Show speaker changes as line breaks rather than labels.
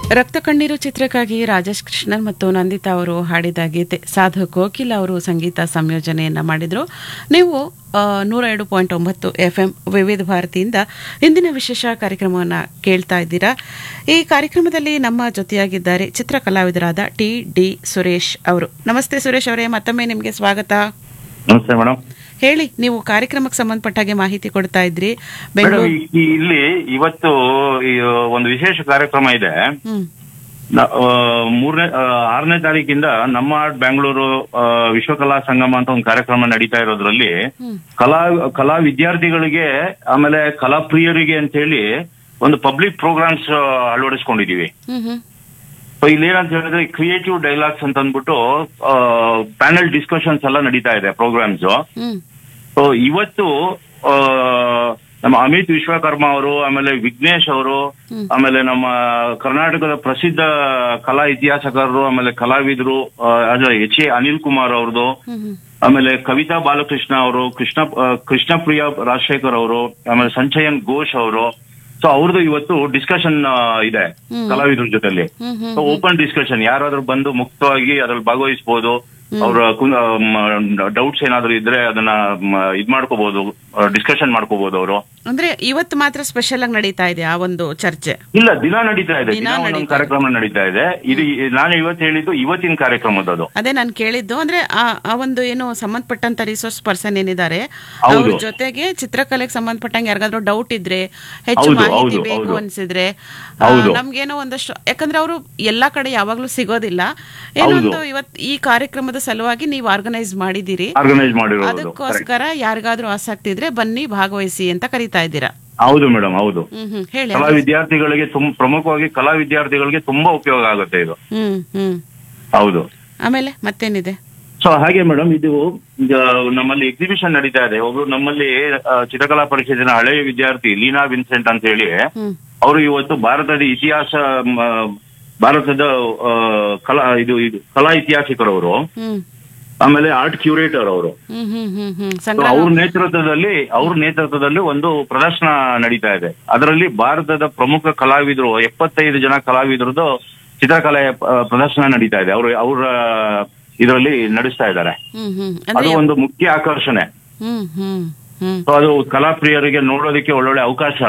ರಕ್ತ ಕಣ್ಣೀರು ಚಿತ್ರಕ್ಕಾಗಿ ರಾಜೇಶ್ ಕೃಷ್ಣನ್ ಮತ್ತು ನಂದಿತಾ ಅವರು ಹಾಡಿದ ಗೀತೆ ಸಾಧು ಕೋಕಿಲ್ ಅವರು ಸಂಗೀತ ಸಂಯೋಜನೆಯನ್ನ ಮಾಡಿದ್ರು ನೀವು ಆ, ನೂರ ಎರಡು ಪಾಯಿಂಟ್ ಒಂಬತ್ತು ಎಫ್ ಎಂ ವಿವಿಧ ಭಾರತಿಯಿಂದ ಇಂದಿನ ವಿಶೇಷ ಕಾರ್ಯಕ್ರಮವನ್ನು ಕೇಳ್ತಾ ಇದ್ದೀರಾ ಈ ಕಾರ್ಯಕ್ರಮದಲ್ಲಿ ನಮ್ಮ ಜೊತೆಯಾಗಿದ್ದಾರೆ ಚಿತ್ರ ಕಲಾವಿದರಾದ ಟಿ ಡಿ ಸುರೇಶ್ ಅವರು ನಮಸ್ತೆ ಸುರೇಶ್ ಅವರೇ ಮತ್ತೊಮ್ಮೆ ನಿಮಗೆ ಸ್ವಾಗತ
ನಮಸ್ತೆ ಮೇಡಮ್
ಹೇಳಿ ನೀವು ಕಾರ್ಯಕ್ರಮಕ್ಕೆ ಸಂಬಂಧಪಟ್ಟ ಹಾಗೆ ಮಾಹಿತಿ ಕೊಡ್ತಾ ಇದ್ರಿ
ಮೇಡಮ್
ಬೆಂಗಳೂರು
ಈ- ಇಲ್ಲಿ ಇವತ್ತು ಈ ಒಂದು ವಿಶೇಷ ಕಾರ್ಯಕ್ರಮ ಇದೆ
ಹ್ಮ್
ನ- ಆ, ಮೂರನೇ ಆ, ಆರನೇ ತಾರೀಕಿಂದ ನಮ್ಮ ಆರ್ಟ್ ಬೆಂಗಳೂರು ಆ, ವಿಶ್ವಕಲಾ ಸಂಗಮ ಅಂತ ಒಂದು ಕಾರ್ಯಕ್ರಮ ನಡೀತಾ ಇರೋದ್ರಲ್ಲಿ
ಹ್ಮ್
ಕಲಾ ಕಲಾ ವಿದ್ಯಾರ್ಥಿಗಳಿಗೆ ಆಮೇಲೆ ಕಲಾ ಪ್ರಿಯರಿಗೆ ಅಂತ ಹೇಳಿ ಒಂದು ಪಬ್ಲಿಕ್ ಪ್ರೋಗ್ರಾಮ್ಸ್ ಅಳವಡಿಸ್ಕೊಂಡಿದೀವಿ
ಹ್ಮ್ ಹ್ಮ್
ಸೊ ಇಲ್ಲಿ ಏನಂತ ಹೇಳಿದ್ರೆ ಕ್ರಿಯೇಟಿವ್ ಡೈಲಾಗ್ಸ್ ಅಂತ ಅಂದ್ಬಿಟ್ಟು ಪ್ಯಾನಲ್ ಡಿಸ್ಕಷನ್ಸ್ ಎಲ್ಲ ನಡೀತಾ ಇದೆ ಪ್ರೋಗ್ರಾಮ್ಸ್
ಹ್ಮ್
ಸೊ ಇವತ್ತು ಆ, ನಮ್ಮ ಅಮಿತ್ ವಿಶ್ವಕರ್ಮ ಅವರು ಆಮೇಲೆ ವಿಘ್ನೇಶ್ ಅವರು
ಹ್ಮ್.
ಆಮೇಲೆ ನಮ್ಮ ಕರ್ನಾಟಕದ ಪ್ರಸಿದ್ಧ ಕಲಾ ಇತಿಹಾಸಕಾರರು ಆಮೇಲೆ ಕಲಾವಿದರು ಎಚ್ ಎ ಅನಿಲ್ ಕುಮಾರ್ ಅವ್ರದ್ದು
ಹ್ಮ್ ಹ್ಮ್
ಆಮೇಲೆ ಕವಿತಾ ಬಾಲಕೃಷ್ಣ ಅವರು ಕೃಷ್ಣ ಆ, ಕೃಷ್ಣಪ್ರಿಯ ರಾಜಶೇಖರ್ ಅವರು ಆಮೇಲೆ ಸಂಚಯನ್ ಘೋಷ್ ಅವರು ಸೊ ಅವ್ರದ್ದು ಇವತ್ತು ಡಿಸ್ಕಷನ್ ಇದೆ
ಹ್ಮ್.
ಕಲಾವಿದ್ರ ಜೊತೆಲಿ
ಹ್ಮ್ ಹ್ಮ್
ಸೊ ಓಪನ್ ಡಿಸ್ಕಷನ್ ಯಾರಾದ್ರೂ ಬಂದು ಮುಕ್ತವಾಗಿ ಅದ್ರಲ್ಲಿ ಭಾಗವಹಿಸಬಹುದು ಅವ್ರ ಡೌಟ್ಸ್ ಏನಾದ್ರು ಇದ್ರೆ ಅದನ್ನ ಮ, ಇದ್ ಮಾಡ್ಕೋಬಹುದು ಡಿಸ್ಕಷನ್ ಮಾಡ್ಕೋಬಹುದು ಅವರು
ಅಂದ್ರೆ ಇವತ್ತು ಮಾತ್ರ ಸ್ಪೆಷಲ್ ಆಗಿ ನಡೀತಾ ಇದೆ ಆ ಒಂದು ಚರ್ಚೆ
ಇಲ್ಲ ದಿನ ನಡೀತಾ ಇದೆ
ದಿನ
ದಿನ ಒಂದೊಂದು
ನಡೀತಾ
ಕಾರ್ಯಕ್ರಮ ನಡೀತಾ ಇದೆ ಇದು ನಾನು ಇವತ್ತು ಹೇಳಿದ್ದು ಇವತ್ತಿನ ಕಾರ್ಯಕ್ರಮದದು
ಅದೇ ನಾನು ಕೇಳಿದ್ದು ಅಂದ್ರೆ ಆ ಆ ಒಂದು ಏನು ಸಂಬಂಧಪಟ್ಟಂತ ರಿಸೋರ್ಸ್ ಪರ್ಸನ್ ಏನಿದ್ದಾರೆ
ಹೌದು.
ಅವ್ರ ಜೊತೆಗೆ ಚಿತ್ರಕಲೆಗೆ ಸಂಬಂಧಪಟ್ಟಂಗೆ ಯಾರಿಗಾದ್ರೂ ಡೌಟ್ ಇದ್ರೆ ಹೆಚ್ಚು
ಹೌದು,
ಮಾಹಿತಿ
ಹೌದು,
ಬೇಕು
ಹೌದು.
ಅನ್ಸಿದ್ರೆ ಆ,
ಹೌದು.
ನಮ್ಗೇನೋ ಒಂದಷ್ಟು ಯಾಕಂದ್ರೆ ಅವರು ಎಲ್ಲಾ ಕಡೆ ಯಾವಾಗ್ಲೂ ಸಿಗೋದಿಲ್ಲ ಏನೋ
ಹೌದು.
ಒಂದು ಇವತ್ ಈ ಕಾರ್ಯಕ್ರಮದ ಸಲುವಾಗಿ ನೀವು ಆರ್ಗನೈಸ್ ಮಾಡಿದ್ದೀರಿ
ಆರ್ಗನೈಸ್ ಮಾಡಿರೋದು correct.
ಅದಕ್ಕೋಸ್ಕರ ಯಾರಿಗಾದ್ರೂ ಆಸಕ್ತಿ ಇದ್ರೆ ಬನ್ನಿ ಭಾಗವಹಿಸಿ ಅಂತ ಕರಿತಾ ಇದ್ದೀರಾ
ಹೌದು ಮೇಡಮ್ ಹೌದು
ಹ್ಮ್ ಹ್ಮ್ ಹೇಳಿ
ಕಲಾ ವಿದ್ಯಾರ್ಥಿಗಳಿಗೆ ತುಂಬ ಪ್ರಮುಖವಾಗಿ ಕಲಾ ವಿದ್ಯಾರ್ಥಿಗಳಿಗೆ ತುಂಬಾ ಉಪಯೋಗ ಆಗುತ್ತೆ ಇದು
ಹ್ಮ್ ಹ್ಮ್
ಹೌದು
ಆಮೇಲೆ ಮತ್ತೇನಿದೆ
ಸೊ ಹಾಗೆ ಮೇಡಮ್ ಇದು ಈಗ ನಮ್ಮಲ್ಲಿ ಎಕ್ಸಿಬಿಷನ್ ನಡೀತಾ ಇದೆ ಒಬ್ರು ನಮ್ಮಲ್ಲಿ ಆ, ಚಿತ್ರಕಲಾ ಪರಿಷತ್ತಿನ ಹಳೆಯ ವಿದ್ಯಾರ್ಥಿ ಲೀನಾ ವಿನ್ಸೆಂಟ್ ಅಂತ ಹೇಳಿ
ಹ್ಮ್
ಅವರು ಇವತ್ತು ಭಾರತದ ಇತಿಹಾಸ ಮ, ಭಾರತದ ಆ, ಕಲಾ ಇದು ಇದು ಕಲಾ ಇತಿಹಾಸಕರವರು
ಹ್ಮ್
ಆಮೇಲೆ ಆರ್ಟ್ ಕ್ಯೂರೇಟರ್ ಅವರು
ಹ್ಮ್ ಹ್ಮ್ ಹ್ಮ್ ಹ್ಮ್
So,
ಸಂಗ್ರಹ
ಅವ್ರ ನೇತೃತ್ವದಲ್ಲಿ ಅವ್ರ ನೇತೃತ್ವದಲ್ಲಿ ಒಂದು ಪ್ರದರ್ಶನ ನಡೀತಾ ಇದೆ ಅದರಲ್ಲಿ ಭಾರತದ ಪ್ರಮುಖ ಕಲಾವಿದರು ಎಪ್ಪತ್ತೈದು ಜನ ಕಲಾವಿದರದ್ದು ಚಿತ್ರಕಲೆ ಆ, ಪ್ರದರ್ಶನ ನಡೀತಾ ಇದೆ ಅವರು ಅವರ ಇದರಲ್ಲಿ ನಡೆಸ್ತಾ ಇದ್ದಾರೆ
ಹ್ಮ್ ಹ್ಮ್
ಅದು
ಅಂದ್ರೆ
ಒಂದು ಮುಖ್ಯ ಆಕರ್ಷಣೆ
ಹ್ಮ್ ಹ್ಮ್ ಹ್ಮ್
ಸೊ ಅದು ಕಲಾಪ್ರಿಯರಿಗೆ ನೋಡೋದಕ್ಕೆ ಒಳ್ಳೊಳ್ಳೆ ಅವಕಾಶ